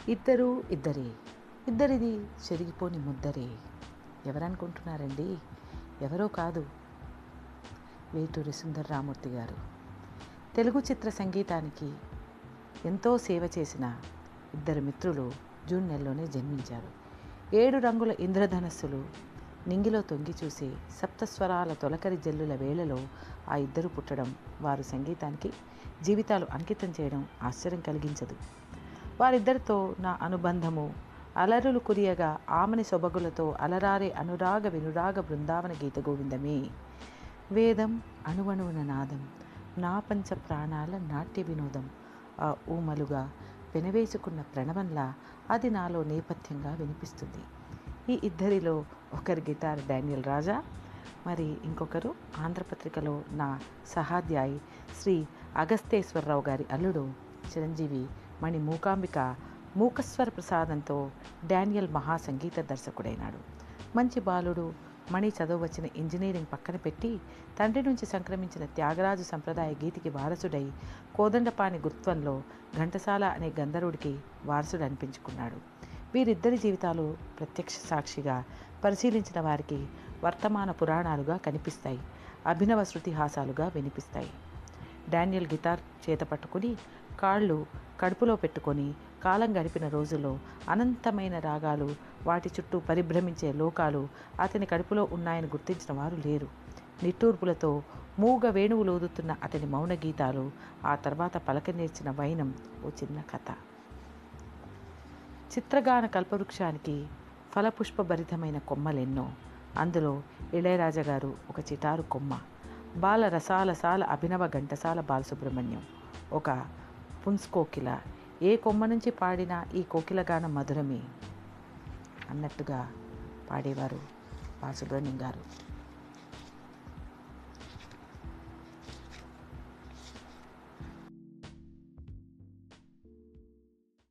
ఇద్దరు ఇద్దరే ఇద్దరిది చెరిగిపోని ముద్దరే ఎవరనుకుంటున్నారండి ఎవరో కాదు వేటూరి సుందర్రామూర్తి గారు తెలుగు చిత్ర సంగీతానికి ఎంతో సేవ చేసిన ఇద్దరు మిత్రులు జూన్ నెలలోనే జన్మించారు ఏడు రంగుల ఇంద్రధనస్సులు నింగిలో తొంగి చూసి సప్తస్వరాల తొలకరి జల్లుల వేళలో ఆ ఇద్దరు పుట్టడం వారు సంగీతానికి జీవితాలు అంకితం చేయడం ఆశ్చర్యం కలిగించదు వారిద్దరితో నా అనుబంధము అలరులు కురియగా ఆమని సొబగులతో అలరారే అనురాగ వినురాగ బృందావన గీత గోవిందమే వేదం అణువణువున నాదం నా పంచ ప్రాణాల నాట్య వినోదం ఆ ఊమలుగా పెనవేసుకున్న ప్రణవంలా అది నాలో నేపథ్యంగా వినిపిస్తుంది ఈ ఇద్దరిలో ఒకరి గిటార్ డానియల్ రాజా మరి ఇంకొకరు ఆంధ్రపత్రికలో నా సహాధ్యాయి శ్రీ అగస్తేశ్వరరావు గారి అల్లుడు చిరంజీవి మణి మూకాంబిక మూకస్వర ప్రసాదంతో డానియల్ మహాసంగీత దర్శకుడైనాడు మంచి బాలుడు మణి చదువు వచ్చిన ఇంజనీరింగ్ పక్కన పెట్టి తండ్రి నుంచి సంక్రమించిన త్యాగరాజు సంప్రదాయ గీతికి వారసుడై కోదండపాణి గుర్త్వంలో ఘంటసాల అనే గంధర్వుడికి వారసుడు అనిపించుకున్నాడు వీరిద్దరి జీవితాలు ప్రత్యక్ష సాక్షిగా పరిశీలించిన వారికి వర్తమాన పురాణాలుగా కనిపిస్తాయి అభినవ శృతిహాసాలుగా వినిపిస్తాయి డానియల్ గిటార్ చేత పట్టుకుని కాళ్ళు కడుపులో పెట్టుకొని కాలం గడిపిన రోజుల్లో అనంతమైన రాగాలు వాటి చుట్టూ పరిభ్రమించే లోకాలు అతని కడుపులో ఉన్నాయని గుర్తించిన వారు లేరు నిట్టూర్పులతో మూగ వేణువులోదుతున్న అతని మౌన గీతాలు ఆ తర్వాత పలక నేర్చిన వైనం ఓ చిన్న కథ చిత్రగాన కల్పవృక్షానికి ఫలపుష్పభరితమైన కొమ్మలెన్నో అందులో ఇళయరాజా గారు ఒక చిటారు కొమ్మ బాల రసాలసాల అభినవ ఘంటసాల బాలసుబ్రహ్మణ్యం ఒక పుంస్కోకిల ఏ కొమ్మ నుంచి పాడినా ఈ కోకిలగానం మధురమే అన్నట్టుగా పాడేవారు బాలసుబ్రహ్మణ్యం గారు